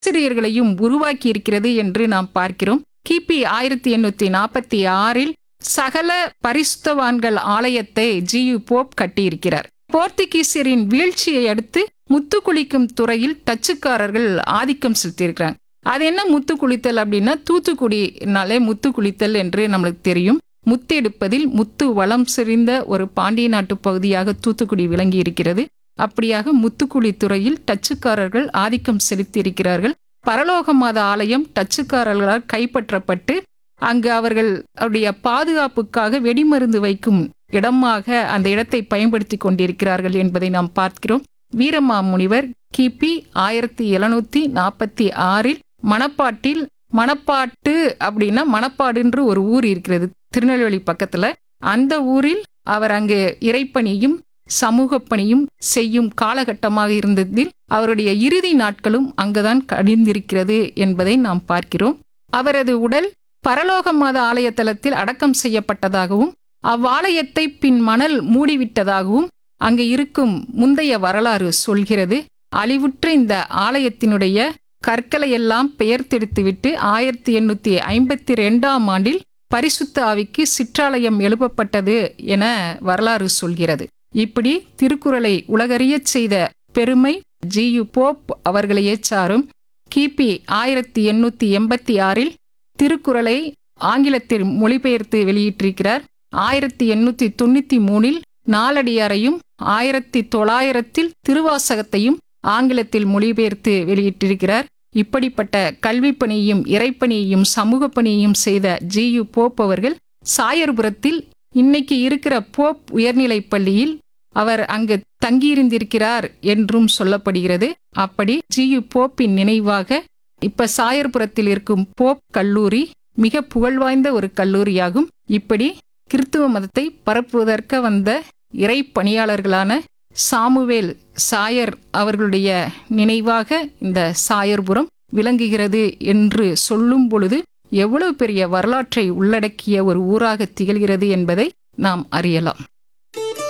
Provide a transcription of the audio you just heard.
ஆசிரியர்களையும் உருவாக்கி இருக்கிறது என்று நாம் பார்க்கிறோம் கிபி ஆயிரத்தி எண்ணூத்தி நாற்பத்தி ஆறில் சகல பரிசுத்தவான்கள் ஆலயத்தை ஜியு போப் கட்டியிருக்கிறார் போர்த்துகீசியரின் வீழ்ச்சியை அடுத்து முத்து குளிக்கும் துறையில் டச்சுக்காரர்கள் ஆதிக்கம் செலுத்தியிருக்கிறாங்க அது என்ன முத்து குளித்தல் அப்படின்னா தூத்துக்குடினாலே முத்து குளித்தல் என்று நம்மளுக்கு தெரியும் முத்து எடுப்பதில் முத்து வளம் செறிந்த ஒரு பாண்டிய நாட்டு பகுதியாக தூத்துக்குடி விளங்கி இருக்கிறது அப்படியாக முத்துக்குழி துறையில் டச்சுக்காரர்கள் ஆதிக்கம் செலுத்தியிருக்கிறார்கள் பரலோக மாத ஆலயம் டச்சுக்காரர்களால் கைப்பற்றப்பட்டு அங்கு அவர்கள் அவருடைய பாதுகாப்புக்காக வெடிமருந்து வைக்கும் இடமாக அந்த இடத்தை பயன்படுத்தி கொண்டிருக்கிறார்கள் என்பதை நாம் பார்க்கிறோம் வீரமாமுனிவர் கிபி ஆயிரத்தி எழுநூத்தி நாற்பத்தி ஆறில் மணப்பாட்டில் மணப்பாட்டு அப்படின்னா மணப்பாடுன்று ஒரு ஊர் இருக்கிறது திருநெல்வேலி பக்கத்துல அந்த ஊரில் அவர் அங்கு இறைப்பணியும் சமூக பணியும் செய்யும் காலகட்டமாக இருந்ததில் அவருடைய இறுதி நாட்களும் அங்குதான் கடிந்திருக்கிறது என்பதை நாம் பார்க்கிறோம் அவரது உடல் பரலோக மாத ஆலய தலத்தில் அடக்கம் செய்யப்பட்டதாகவும் அவ்வாலயத்தை பின் மணல் மூடிவிட்டதாகவும் அங்கு இருக்கும் முந்தைய வரலாறு சொல்கிறது அழிவுற்ற இந்த ஆலயத்தினுடைய கற்களை எல்லாம் பெயர்த்தெடுத்துவிட்டு ஆயிரத்தி எண்ணூத்தி ஐம்பத்தி ரெண்டாம் ஆண்டில் பரிசுத்த ஆவிக்கு சிற்றாலயம் எழுப்பப்பட்டது என வரலாறு சொல்கிறது இப்படி திருக்குறளை உலகறியச் செய்த பெருமை ஜியு போப் அவர்களையே சாரும் கிபி ஆயிரத்தி எண்ணூத்தி எண்பத்தி ஆறில் திருக்குறளை ஆங்கிலத்தில் மொழிபெயர்த்து வெளியிட்டிருக்கிறார் ஆயிரத்தி எண்ணூத்தி தொண்ணூத்தி மூணில் நாலடியாரையும் ஆயிரத்தி தொள்ளாயிரத்தில் திருவாசகத்தையும் ஆங்கிலத்தில் மொழிபெயர்த்து வெளியிட்டிருக்கிறார் இப்படிப்பட்ட கல்வி பணியையும் இறைப்பணியையும் சமூக பணியையும் செய்த ஜியு போப் அவர்கள் சாயர்புரத்தில் இன்னைக்கு இருக்கிற போப் உயர்நிலைப் பள்ளியில் அவர் அங்கு தங்கியிருந்திருக்கிறார் என்றும் சொல்லப்படுகிறது அப்படி ஜியு போப்பின் நினைவாக இப்ப சாயர்புரத்தில் இருக்கும் போப் கல்லூரி மிக புகழ்வாய்ந்த ஒரு கல்லூரியாகும் இப்படி கிறித்துவ மதத்தை பரப்புவதற்கு வந்த இறை பணியாளர்களான சாமுவேல் சாயர் அவர்களுடைய நினைவாக இந்த சாயர்புரம் விளங்குகிறது என்று சொல்லும் பொழுது எவ்வளவு பெரிய வரலாற்றை உள்ளடக்கிய ஒரு ஊராக திகழ்கிறது என்பதை நாம் அறியலாம்